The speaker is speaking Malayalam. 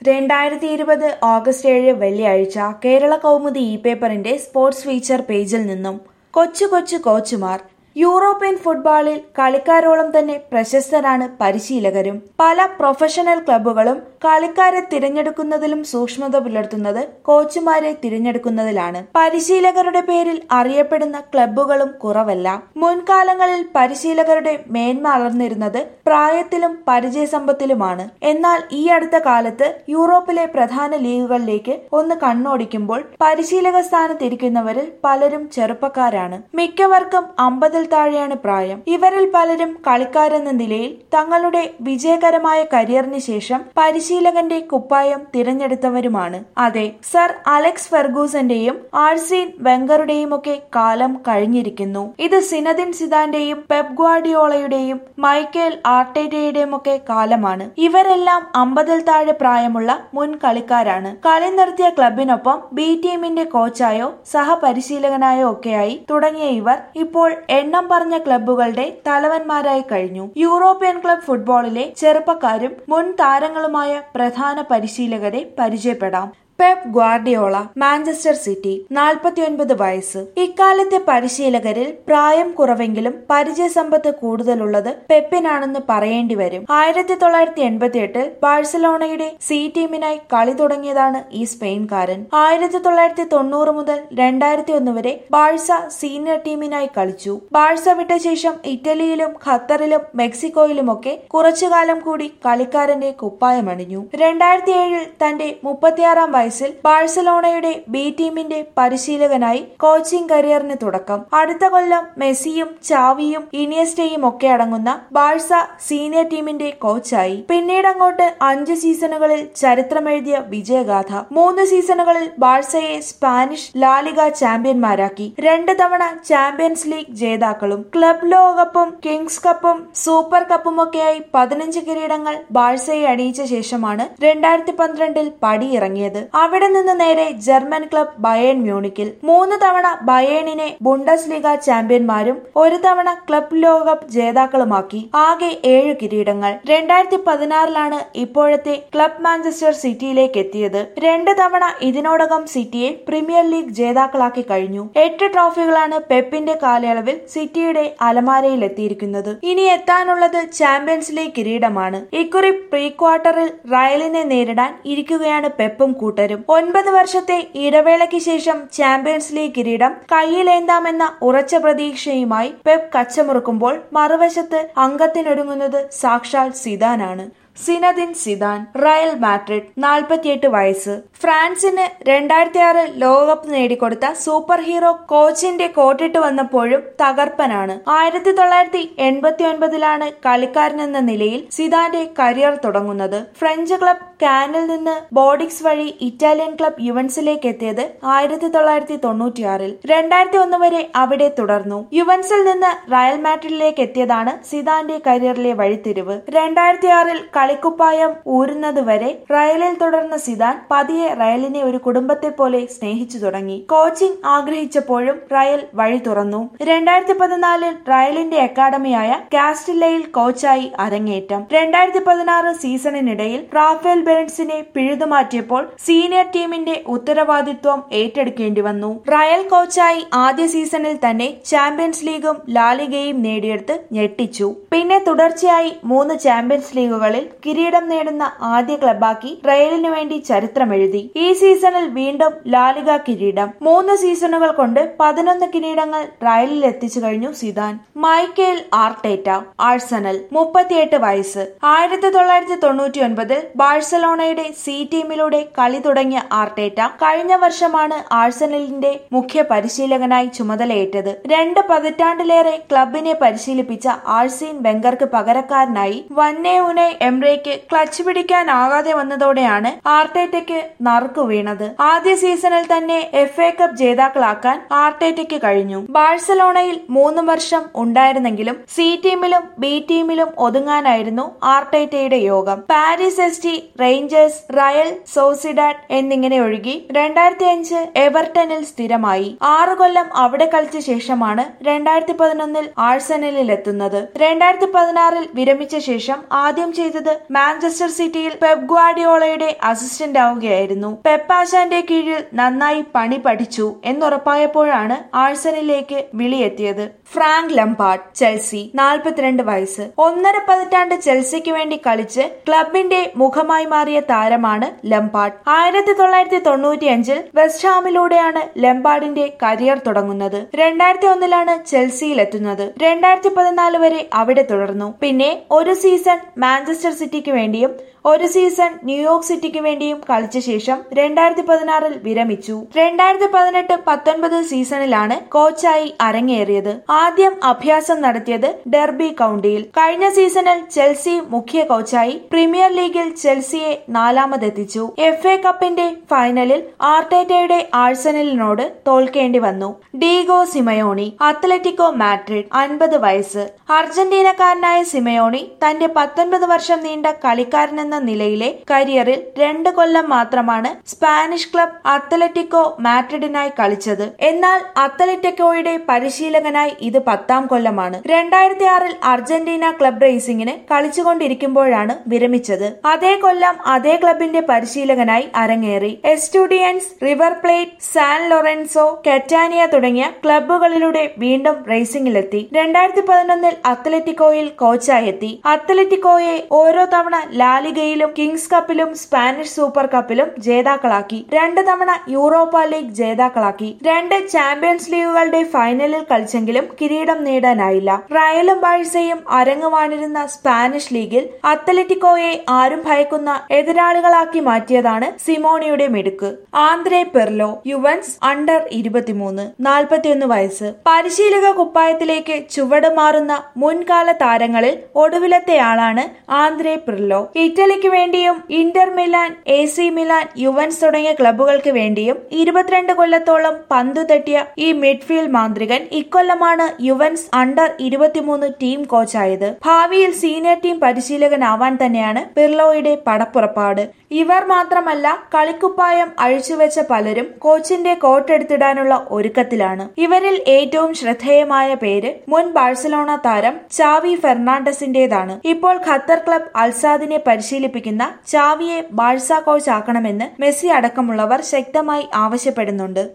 രണ്ടായിരത്തി ഇരുപത് ഓഗസ്റ്റ് ഏഴ് വെള്ളിയാഴ്ച കേരള കൗമുദി ഇ പേപ്പറിന്റെ സ്പോർട്സ് ഫീച്ചർ പേജിൽ നിന്നും കൊച്ചു കൊച്ചു കോച്ചുമാർ യൂറോപ്യൻ ഫുട്ബോളിൽ കളിക്കാരോളം തന്നെ പ്രശസ്തരാണ് പരിശീലകരും പല പ്രൊഫഷണൽ ക്ലബ്ബുകളും കളിക്കാരെ തിരഞ്ഞെടുക്കുന്നതിലും സൂക്ഷ്മത പുലർത്തുന്നത് കോച്ചുമാരെ തിരഞ്ഞെടുക്കുന്നതിലാണ് പരിശീലകരുടെ പേരിൽ അറിയപ്പെടുന്ന ക്ലബ്ബുകളും കുറവല്ല മുൻകാലങ്ങളിൽ പരിശീലകരുടെ മേന്മ അളർന്നിരുന്നത് പ്രായത്തിലും പരിചയസമ്പത്തിലുമാണ് എന്നാൽ ഈ അടുത്ത കാലത്ത് യൂറോപ്പിലെ പ്രധാന ലീഗുകളിലേക്ക് ഒന്ന് കണ്ണോടിക്കുമ്പോൾ പരിശീലക സ്ഥാനത്തിരിക്കുന്നവരിൽ പലരും ചെറുപ്പക്കാരാണ് മിക്കവർക്കും അമ്പതിൽ താഴെയാണ് പ്രായം ഇവരിൽ പലരും കളിക്കാരെന്ന നിലയിൽ തങ്ങളുടെ വിജയകരമായ കരിയറിന് ശേഷം പരിശീലകന്റെ കുപ്പായം തിരഞ്ഞെടുത്തവരുമാണ് അതെ സർ അലക്സ് ഫെർഗൂസന്റെയും ആഴ്സീൻ വെങ്കറുടെയും ഒക്കെ കാലം കഴിഞ്ഞിരിക്കുന്നു ഇത് സിനദിൻ സിദാന്റെയും പെപ് ഗ്വാഡിയോളയുടെയും മൈക്കേൽ ആർട്ടേറ്റയുടെയും ഒക്കെ കാലമാണ് ഇവരെല്ലാം അമ്പതിൽ താഴെ പ്രായമുള്ള മുൻ കളിക്കാരാണ് കളി നിർത്തിയ ക്ലബിനൊപ്പം ബി ടീമിന്റെ കോച്ചായോ സഹപരിശീലകനായോ ഒക്കെയായി തുടങ്ങിയ ഇവർ ഇപ്പോൾ എണ്ണം പറഞ്ഞ ക്ലബ്ബുകളുടെ തലവന്മാരായി കഴിഞ്ഞു യൂറോപ്യൻ ക്ലബ് ഫുട്ബോളിലെ ചെറുപ്പക്കാരും മുൻ താരങ്ങളുമായ പ്രധാന പരിശീലകരെ പരിചയപ്പെടാം പെപ് ഗ്വാർഡിയോള മാഞ്ചസ്റ്റർ സിറ്റി നാൽപ്പത്തിയൊൻപത് വയസ്സ് ഇക്കാലത്തെ പരിശീലകരിൽ പ്രായം കുറവെങ്കിലും പരിചയസമ്പത്ത് കൂടുതലുള്ളത് പെപ്പിനാണെന്ന് പറയേണ്ടി വരും ആയിരത്തി തൊള്ളായിരത്തി എൺപത്തി എട്ടിൽ ബാഴ്സലോണയുടെ സി ടീമിനായി കളി തുടങ്ങിയതാണ് ഈ സ്പെയിൻകാരൻ ആയിരത്തി തൊള്ളായിരത്തി തൊണ്ണൂറ് മുതൽ രണ്ടായിരത്തി ഒന്ന് വരെ ബാഴ്സ സീനിയർ ടീമിനായി കളിച്ചു ബാഴ്സ വിട്ട ശേഷം ഇറ്റലിയിലും ഖത്തറിലും മെക്സിക്കോയിലുമൊക്കെ കുറച്ചുകാലം കൂടി കളിക്കാരന്റെ കുപ്പായമണിഞ്ഞു രണ്ടായിരത്തി ഏഴിൽ തന്റെ മുപ്പത്തിയാറാം വയസ്സിൽ ബാഴ്സലോണയുടെ ബി ടീമിന്റെ പരിശീലകനായി കോച്ചിംഗ് കരിയറിന് തുടക്കം അടുത്ത കൊല്ലം മെസ്സിയും ചാവിയും ഇനിയസ്റ്റയും ഒക്കെ അടങ്ങുന്ന ബാഴ്സ സീനിയർ ടീമിന്റെ കോച്ചായി പിന്നീട് അങ്ങോട്ട് അഞ്ച് സീസണുകളിൽ ചരിത്രമെഴുതിയ വിജയഗാഥ മൂന്ന് സീസണുകളിൽ ബാഴ്സയെ സ്പാനിഷ് ലാലിക ചാമ്പ്യന്മാരാക്കി രണ്ട് തവണ ചാമ്പ്യൻസ് ലീഗ് ജേതാക്കളും ക്ലബ് ലോകകപ്പും കിങ്സ് കപ്പും സൂപ്പർ കപ്പും ഒക്കെയായി പതിനഞ്ച് കിരീടങ്ങൾ ബാഴ്സയെ അണിയിച്ച ശേഷമാണ് രണ്ടായിരത്തി പന്ത്രണ്ടിൽ പടിയിറങ്ങിയത് അവിടെ നിന്ന് നേരെ ജർമ്മൻ ക്ലബ് ബയേൺ മ്യൂണിക്കിൽ മൂന്ന് തവണ ബയേണിനെ ബുണ്ടസ് ലീഗ ചാമ്പ്യന്മാരും ഒരു തവണ ക്ലബ് ലോകകപ്പ് ജേതാക്കളുമാക്കി ആകെ ഏഴ് കിരീടങ്ങൾ രണ്ടായിരത്തി പതിനാറിലാണ് ഇപ്പോഴത്തെ ക്ലബ് മാഞ്ചസ്റ്റർ സിറ്റിയിലേക്ക് എത്തിയത് രണ്ട് തവണ ഇതിനോടകം സിറ്റിയെ പ്രീമിയർ ലീഗ് ജേതാക്കളാക്കി കഴിഞ്ഞു എട്ട് ട്രോഫികളാണ് പെപ്പിന്റെ കാലയളവിൽ സിറ്റിയുടെ അലമാരയിൽ എത്തിയിരിക്കുന്നത് ഇനി എത്താനുള്ളത് ചാമ്പ്യൻസ് ലീഗ് കിരീടമാണ് ഇക്കുറി പ്രീ ക്വാർട്ടറിൽ റയലിനെ നേരിടാൻ ഇരിക്കുകയാണ് പെപ്പും കൂട്ടരും ഒൻപത് വർഷത്തെ ഇടവേളയ്ക്ക് ശേഷം ചാമ്പ്യൻസ് ലീഗ് കിരീടം കയ്യിലേന്താമെന്ന ഉറച്ച പ്രതീക്ഷയുമായി പെപ്പ് കച്ചമുറുക്കുമ്പോൾ മറുവശത്ത് അംഗത്തിനൊരുങ്ങുന്നത് സാക്ഷാൽ സിദാനാണ് സിനദിൻ സിദാൻ റയൽ മാഡ്രിഡ് നാൽപ്പത്തിയെട്ട് വയസ്സ് ഫ്രാൻസിന് രണ്ടായിരത്തി ആറ് ലോകകപ്പ് നേടിക്കൊടുത്ത സൂപ്പർ ഹീറോ കോച്ചിന്റെ കോട്ടിട്ട് വന്നപ്പോഴും തകർപ്പനാണ് ആയിരത്തി തൊള്ളായിരത്തി എൺപത്തി ഒൻപതിലാണ് കളിക്കാരനെന്ന നിലയിൽ സിദാന്റെ കരിയർ തുടങ്ങുന്നത് ഫ്രഞ്ച് ക്ലബ് കാനിൽ നിന്ന് ബോഡിക്സ് വഴി ഇറ്റാലിയൻ ക്ലബ് യുവൻസിലേക്ക് എത്തിയത് ആയിരത്തി തൊള്ളായിരത്തി തൊണ്ണൂറ്റിയാറിൽ രണ്ടായിരത്തി ഒന്ന് വരെ അവിടെ തുടർന്നു യുവൻസിൽ നിന്ന് റയൽ മാഡ്രിഡിലേക്ക് എത്തിയതാണ് സിദാന്റെ കരിയറിലെ വഴിത്തിരിവ് രണ്ടായിരത്തി ആറിൽ കളിക്കുപ്പായം ഊരുന്നതുവരെ റയലിൽ തുടർന്ന സിദാൻ പതിയെ റയലിനെ ഒരു കുടുംബത്തെ പോലെ സ്നേഹിച്ചു തുടങ്ങി കോച്ചിംഗ് ആഗ്രഹിച്ചപ്പോഴും റയൽ വഴി തുറന്നു രണ്ടായിരത്തി പതിനാലിൽ റയലിന്റെ അക്കാദമിയായ കാസ്റ്റില്ലയിൽ കോച്ചായി അരങ്ങേറ്റം രണ്ടായിരത്തി പതിനാറ് സീസണിനിടയിൽ റാഫേൽ ബെൻസിനെ പിഴുതുമാറ്റിയപ്പോൾ സീനിയർ ടീമിന്റെ ഉത്തരവാദിത്വം ഏറ്റെടുക്കേണ്ടി വന്നു റയൽ കോച്ചായി ആദ്യ സീസണിൽ തന്നെ ചാമ്പ്യൻസ് ലീഗും ലാലിഗയും നേടിയെടുത്ത് ഞെട്ടിച്ചു പിന്നെ തുടർച്ചയായി മൂന്ന് ചാമ്പ്യൻസ് ലീഗുകളിൽ കിരീടം നേടുന്ന ആദ്യ ക്ലബാക്കി റയലിനു വേണ്ടി ചരിത്രമെഴുതി ഈ സീസണിൽ വീണ്ടും ലാലിക കിരീടം മൂന്ന് സീസണുകൾ കൊണ്ട് പതിനൊന്ന് കിരീടങ്ങൾ റയലിൽ എത്തിച്ചു കഴിഞ്ഞു സിദാൻ മൈക്കേൽ ആർട്ടേറ്റ ആഴ്സണൽ മുപ്പത്തിയെട്ട് വയസ്സ് ആയിരത്തി തൊള്ളായിരത്തി തൊണ്ണൂറ്റി ഒൻപതിൽ ബാഴ്സലോണയുടെ സി ടീമിലൂടെ കളി തുടങ്ങിയ ആർട്ടേറ്റ കഴിഞ്ഞ വർഷമാണ് ആഴ്സണലിന്റെ മുഖ്യ പരിശീലകനായി ചുമതലയേറ്റത് രണ്ട് പതിറ്റാണ്ടിലേറെ ക്ലബിനെ പരിശീലിപ്പിച്ച ആഴ്സീൻ വെങ്കർക്ക് പകരക്കാരനായി വന്നേ ഉനെ എംറേക്ക് ക്ലച്ച് പിടിക്കാനാകാതെ വന്നതോടെയാണ് ആർട്ടേറ്റയ്ക്ക് നറുക്കു വീണത് ആദ്യ സീസണിൽ തന്നെ എഫ് എ കപ്പ് ജേതാക്കളാക്കാൻ ആർട്ടേറ്റയ്ക്ക് കഴിഞ്ഞു ബാഴ്സലോണയിൽ മൂന്ന് വർഷം ഉണ്ടായിരുന്നെങ്കിലും സി ടീമിലും ബി ടീമിലും ഒതുങ്ങാനായിരുന്നു ആർട്ടേറ്റയുടെ യോഗം പാരീസ് എസ് ടി റേഞ്ചേഴ്സ് റയൽ സോസിഡാഡ് എന്നിങ്ങനെ ഒഴുകി രണ്ടായിരത്തി അഞ്ച് എവർട്ടണിൽ സ്ഥിരമായി ആറു കൊല്ലം അവിടെ കളിച്ച ശേഷമാണ് രണ്ടായിരത്തി പതിനൊന്നിൽ ആഴ്സണലിൽ എത്തുന്നത് രണ്ടായിരത്തി പതിനാറിൽ വിരമിച്ച ശേഷം ആദ്യം ചെയ്തത് ചെയ്യുന്നത് മാഞ്ചസ്റ്റർ സിറ്റിയിൽ പെപ് ഗ്വാഡിയോളയുടെ അസിസ്റ്റന്റ് ആവുകയായിരുന്നു പെപ്പാശാന്റെ കീഴിൽ നന്നായി പണി പഠിച്ചു എന്നുറപ്പായപ്പോഴാണ് ആഴ്സണിലേക്ക് വിളിയെത്തിയത് ഫ്രാങ്ക് ലംപാർഡ് ചെൽസി നാൽപ്പത്തിരണ്ട് വയസ്സ് ഒന്നര പതിറ്റാണ്ട് ചെൽസിക്ക് വേണ്ടി കളിച്ച് ക്ലബിന്റെ മുഖമായി മാറിയ താരമാണ് ലംപാർഡ് ആയിരത്തി തൊള്ളായിരത്തി തൊണ്ണൂറ്റിയഞ്ചിൽ വെസ്റ്റ് ഹാമിലൂടെയാണ് ലംപാർഡിന്റെ കരിയർ തുടങ്ങുന്നത് രണ്ടായിരത്തി ഒന്നിലാണ് ചെൽസിയിൽ എത്തുന്നത് രണ്ടായിരത്തി പതിനാല് വരെ അവിടെ തുടർന്നു പിന്നെ ഒരു സീസൺ മാഞ്ചസ്റ്റർ സിറ്റിക്ക് വേണ്ടിയും ഒരു സീസൺ ന്യൂയോർക്ക് സിറ്റിക്ക് വേണ്ടിയും കളിച്ച ശേഷം രണ്ടായിരത്തി പതിനാറിൽ വിരമിച്ചു രണ്ടായിരത്തി പതിനെട്ട് പത്തൊൻപത് സീസണിലാണ് കോച്ചായി അരങ്ങേറിയത് ആദ്യം അഭ്യാസം നടത്തിയത് ഡെർബി കൌണ്ടിയിൽ കഴിഞ്ഞ സീസണിൽ ചെൽസി മുഖ്യ കോച്ചായി പ്രീമിയർ ലീഗിൽ ചെൽസിയെ നാലാമതെത്തിച്ചു എഫ് എ കപ്പിന്റെ ഫൈനലിൽ ആർട്ടേറ്റയുടെ ആഴ്സണലിനോട് തോൽക്കേണ്ടി വന്നു ഡീഗോ സിമയോണി അത്ലറ്റിക്കോ മാഡ്രിഡ് അൻപത് വയസ്സ് അർജന്റീനക്കാരനായ സിമയോണി തന്റെ പത്തൊൻപത് വർഷം നീണ്ട കളിക്കാരനെന്ന നിലയിലെ കരിയറിൽ രണ്ട് കൊല്ലം മാത്രമാണ് സ്പാനിഷ് ക്ലബ് അത്ലറ്റിക്കോ മാഡ്രിഡിനായി കളിച്ചത് എന്നാൽ അത്ലറ്റിക്കോയുടെ പരിശീലകനായി ഇത് പത്താം കൊല്ലമാണ് രണ്ടായിരത്തി ആറിൽ അർജന്റീന ക്ലബ് റേസിംഗിന് കളിച്ചുകൊണ്ടിരിക്കുമ്പോഴാണ് വിരമിച്ചത് അതേ കൊല്ലം അതേ ക്ലബിന്റെ പരിശീലകനായി അരങ്ങേറി Estudiantes River Plate San Lorenzo Catania തുടങ്ങിയ ക്ലബ്ബുകളിലൂടെ വീണ്ടും റേസിംഗിലെത്തി രണ്ടായിരത്തി പതിനൊന്നിൽ അത്ലറ്റിക്കോയിൽ കോച്ചായി എത്തി അത്ലറ്റിക്കോയെ ഓരോ തവണ ലാലിഗയിലും കിങ്സ് കപ്പിലും സ്പാനിഷ് സൂപ്പർ കപ്പിലും ജേതാക്കളാക്കി രണ്ട് തവണ യൂറോപ്പ ലീഗ് ജേതാക്കളാക്കി രണ്ട് ചാമ്പ്യൻസ് ലീഗുകളുടെ ഫൈനലിൽ കളിച്ചെങ്കിലും കിരീടം നേടാനായില്ല റയലും ബാഴ്സയും അരങ്ങുവാണിരുന്ന സ്പാനിഷ് ലീഗിൽ അത്ലറ്റിക്കോയെ ആരും ഭയക്കുന്ന എതിരാളികളാക്കി മാറ്റിയതാണ് സിമോണിയുടെ മിടുക്ക് ആന്ദ്രേ പെർലോ യുവൻസ് അണ്ടർ ഇരുപത്തിമൂന്ന് നാൽപ്പത്തിയൊന്ന് വയസ്സ് പരിശീലക കുപ്പായത്തിലേക്ക് ചുവടുമാറുന്ന മുൻകാല താരങ്ങളിൽ ഒടുവിലത്തെയാളാണ് ആന്ദ്രേ പിർലോ ഇറ്റലിക്ക് വേണ്ടിയും Inter Milan A C Milan യുവൻസ് തുടങ്ങിയ ക്ലബ്ബുകൾക്ക് വേണ്ടിയും ഇരുപത്തിരണ്ട് കൊല്ലത്തോളം പന്തു തട്ടിയ ഈ മിഡ്ഫീൽഡ് മാന്ത്രികൻ ഇക്കൊല്ലമാണ് യുവൻസ് അണ്ടർ ഇരുപത്തിമൂന്ന് ടീം കോച്ചായത് ഭാവിയിൽ സീനിയർ ടീം പരിശീലകനാവാൻ തന്നെയാണ് പിർലോയുടെ പടപ്പുറപ്പാട് ഇവർ മാത്രമല്ല കളിക്കുപ്പായം അഴിച്ചുവെച്ച പലരും കോച്ചിന്റെ കോട്ടെടുത്തിടാനുള്ള ഒരുക്കത്തിലാണ് ഇവരിൽ ഏറ്റവും ശ്രദ്ധേയമായ പേര് മുൻ ബാഴ്സലോണ താരം ചാവി ഫെർണാണ്ടസിന്റേതാണ് ഇപ്പോൾ ഖത്തർ ക്ലബ് അൽസാദിനെ പരിശീലിപ്പിക്കുന്ന ചാവിയെ ബാഴ്സ കോച്ച് ആക്കണമെന്ന് മെസ്സി അടക്കമുള്ളവർ ശക്തമായി ആവശ്യപ്പെടുന്നുണ്ട്